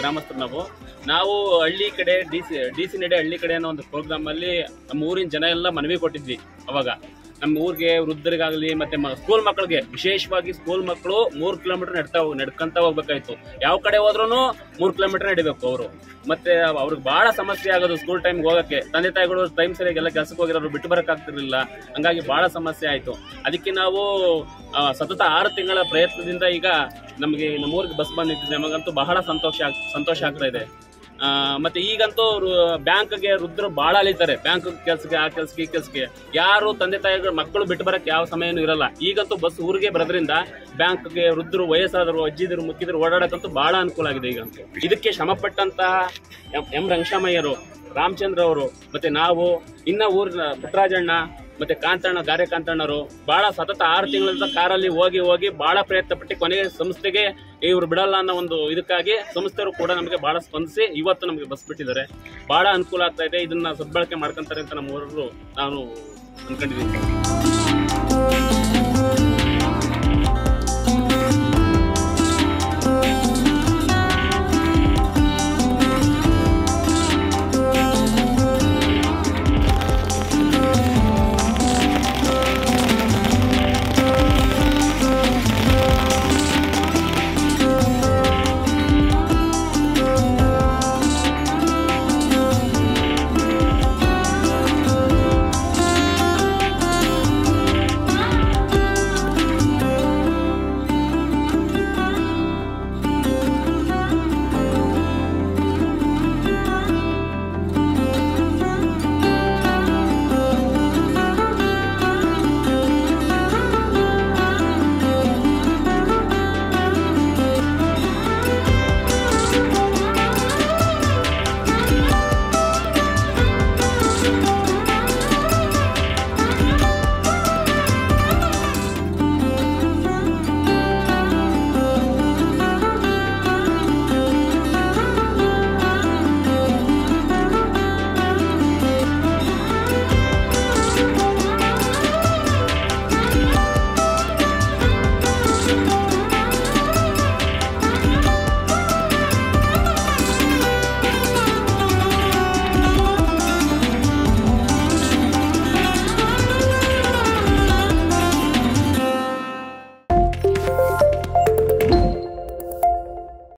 ಗ್ರಾಮಸ್ಥರು ನಾವು ನಾವು ಹಳ್ಳಿ ಕಡೆ ಡಿ ಸಿ ಡಿ ಸಿ ನಡೆ ಹಳ್ಳಿ ಕಡೆ ಅನ್ನೋ ಒಂದು ಪ್ರೋಗ್ರಾಮ್ ಅಲ್ಲಿ ನಮ್ಮ ಊರಿನ ಜನ ಎಲ್ಲ ಮನವಿ ಕೊಟ್ಟಿದ್ವಿ ಅವಾಗ ನಮ್ಮ ಊರಿಗೆ ವೃದ್ಧರಿಗಾಗಲಿ ಮತ್ತೆ ಸ್ಕೂಲ್ ಮಕ್ಕಳಿಗೆ ವಿಶೇಷವಾಗಿ ಸ್ಕೂಲ್ ಮಕ್ಕಳು ಮೂರು ಕಿಲೋಮೀಟರ್ ನಡ್ತಾ ಹೋಗ್ ನಡ್ಕೊಂತ ಹೋಗ್ಬೇಕಾಯ್ತು ಯಾವ ಕಡೆ ಹೋದ್ರೂ ಮೂರು ಕಿಲೋಮೀಟರ್ ನಡಿಬೇಕು ಅವರು ಮತ್ತೆ ಅವ್ರಿಗೆ ಬಹಳ ಸಮಸ್ಯೆ ಆಗೋದು ಸ್ಕೂಲ್ ಟೈಮ್ ಹೋಗಕ್ಕೆ ತಂದೆ ತಾಯಿಗಳು ಟೈಮ್ ಸರಿಯಾಗಿ ಎಲ್ಲ ಕೆಲಸಕ್ಕೆ ಹೋಗಿರೋರು ಬಿಟ್ಟು ಬರಕ್ ಆಗ್ತಿರ್ಲಿಲ್ಲ ಹಂಗಾಗಿ ಬಹಳ ಸಮಸ್ಯೆ ಆಯ್ತು ಅದಕ್ಕೆ ನಾವು ಆ, ಸತತ ಆರು ತಿಂಗಳ ಪ್ರಯತ್ನದಿಂದ ಈಗ ನಮಗೆ ನಮ್ಮೂರಿಗೆ ಬಸ್ ಬಂದಿದೆ ನಮಗಂತೂ ಬಹಳ ಸಂತೋಷ ಆಗ್- ಸಂತೋಷ ಆಗ್ತಾ ಇದೆ ಆ, ಮತ್ತೆ ಈಗಂತೂ ಬ್ಯಾಂಕ್ಗೆ ವೃದ್ಧರು ಬಹಳ ಅಲಿತಾರೆ ಬ್ಯಾಂಕ್ ಕೆಲ್ಸಕ್ಕೆ ಆ ಕೆಲ್ಸಕ್ಕೆ ಈ ಕೆಲ್ಸಕ್ಕೆ ಯಾರು ತಂದೆ ತಾಯಿಗಳು ಮಕ್ಕಳು ಬಿಟ್ಟು ಬರಕ್ಕೆ ಯಾವ ಸಮಯನೂ ಇರಲ್ಲ ಈಗಂತೂ ಬಸ್ ಊರಿಗೆ ಬರೋದ್ರಿಂದ ಬ್ಯಾಂಕ್ಗೆ ವೃದ್ಧರು ವಯಸ್ಸಾದರು ಅಜ್ಜಿದರು ಮುಕ್ಕಿದ್ರು ಓಡಾಡಕ್ಕಂತೂ ಬಹಳ ಅನುಕೂಲ ಆಗಿದೆ ಈಗಂತೂ ಇದಕ್ಕೆ ಶ್ರಮಪಟ್ಟಂತಹ ಎಂ- ಎಂ ರಂಗಶಾಮಯ್ಯರು ರಾಮಚಂದ್ರ ಅವರು ಮತ್ತೆ ನಾವು ಇನ್ನ ಊರಿನ ಪುಟ್ಟರಾಜಣ್ಣ ಮತ್ತೆ ಕಾಂತಣ್ಣ ಗಾರೆ ಕಾಂತಣ್ಣರು ಬಹಳ ಸತತ ಆರು ತಿಂಗಳಿಂದ ಕಾರಲ್ಲಿ ಹೋಗಿ ಹೋಗಿ ಬಹಳ ಪ್ರಯತ್ನ ಪಟ್ಟು ಕೊನೆಗೆ ಸಂಸ್ಥೆಗೆ ಇವ್ರು ಬಿಡಲ್ಲ ಅನ್ನೋ ಒಂದು ಇದಕ್ಕಾಗಿ ಸಂಸ್ಥೆಯವರು ಕೂಡ ನಮಗೆ ಬಹಳ ಸ್ಪಂದಿಸಿ ಇವತ್ತು ನಮಗೆ ಬಸ್ ಬಿಟ್ಟಿದ್ದಾರೆ ಬಹಳ ಅನುಕೂಲ ಆಗ್ತಾ ಇದೆ ಇದನ್ನ ಸದ್ಬಳಕೆ ಮಾಡ್ಕೊಂತಾರೆ ಅಂತ ನಮ್ಮ ಊರವರು ನಾನು ಅನ್ಕೊಂಡಿದ್ದೀನಿ